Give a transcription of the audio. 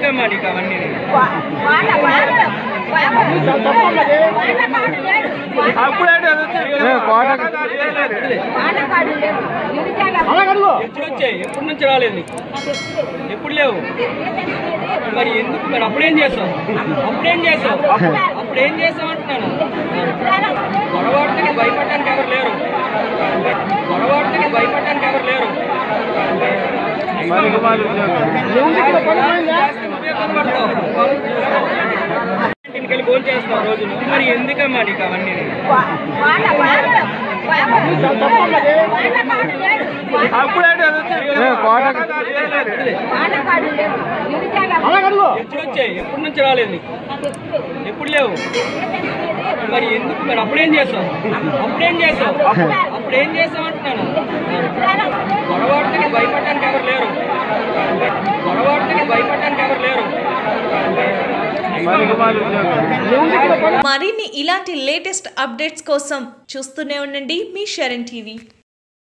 ఎందుకమ్మా నీకు అవన్నీ ఎప్పుడు వచ్చాయి ఎప్పటి నుంచి రాలేదు నీకు ఎప్పుడు లేవు మరి ఎందుకు మరి అప్పుడేం చేస్తావు అప్పుడేం చేస్తావు అప్పుడు ఏం చేస్తావు అంటున్నాను గొడవాడికి భయపడడానికి ఎవరు లేరు గొడవాడికి భయపడడానికి ఎవరు లేరు నువ్వే కనబడతావు ఇంటికి వెళ్ళి ఫోన్ చేస్తావు రోజులు మరి ఎందుకమ్మా నీకు అవన్నీ ఎప్పుడు వచ్చాయి ఎప్పటి నుంచి రాలేదు నీకు ఎప్పుడు లేవు మరి ఎందుకు మరి అప్పుడేం చేస్తావు అప్పుడేం చేస్తావు అప్పుడు ఏం చేస్తావు అంటున్నాను గొడవాడికి భయపడడానికి ఎవరు లేరు గొడవాడికి భయపడడానికి ఎవరు లేరు మరిన్ని ఇలాంటి లేటెస్ట్ అప్డేట్స్ కోసం చూస్తూనే ఉండండి మీ షరణ్ టీవీ